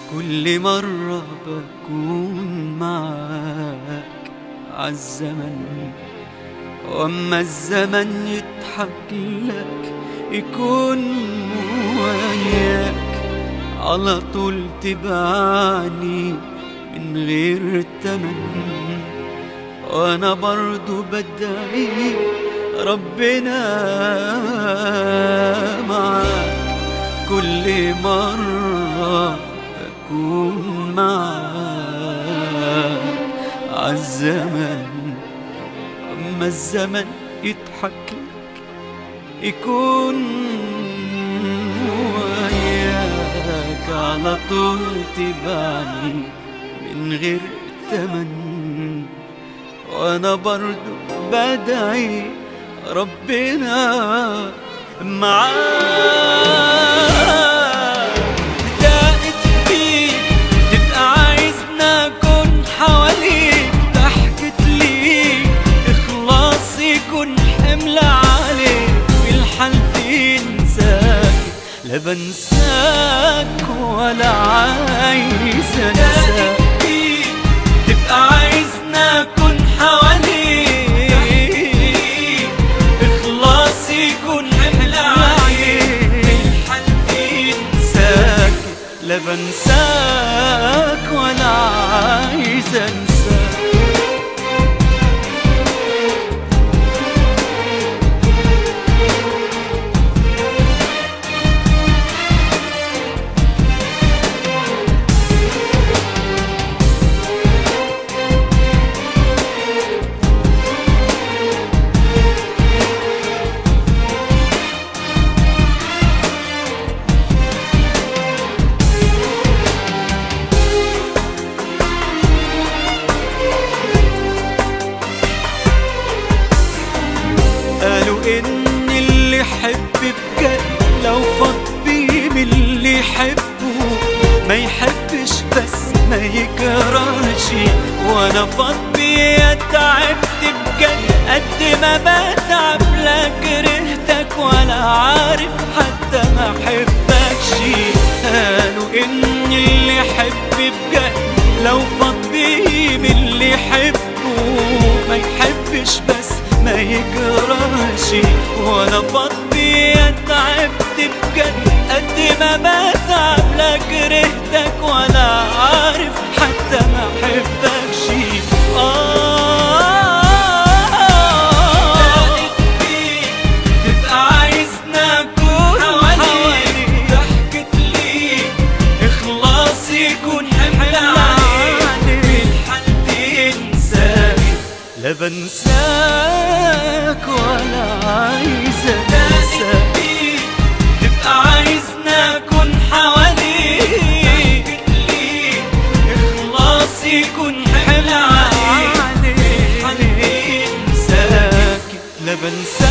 كل مرة بكون معاك عالزمن واما الزمن يضحك لك يكون وياك على طول تبعني من غير تمن وانا برضو بدعي ربنا معاك كل مرة أكون معاك عالزمن أما الزمن يضحك لك يكون وياك على طول تبعني من غير تمن وانا برضو بدعي ربنا معاك دقت بيك تبقى عايزنا اكون حواليك ضحكت ليك اخلاص يكون حمل عليك في الحالتين انساك لا بنساك ولا عايز انساك تبقى عايزنا اكون حواليك اخلاص يكون حمل عليك في الحالتين انساك لا بنساك ولا عايز انساك قالوا ان اللي يحب بجد لو فاض بيه من اللي يحبه ما يحبش بس ما يكرهش وانا فاض بيه تعبت بجد قد ما بتعب لا كرهتك ولا عارف حتى ما احبكش قالوا ان اللي يحب بجد لو فاض بيه من اللي يحبه ما يحبش بس ما يجراش وانا فضي تعبت بجد قد ما بتعب لا كرهتك ولا عارف حتى ما احبكش تبقى عايزنا اكون حواليك ضحكت ليك اخلاص يكون حمل عليك في الحالتين ثابت لا بنساك ولا عايز انساك تبقى عايزنا اكون حواليك اخلاص يكون حمل عليك في الحالتين ساكت لا بنساك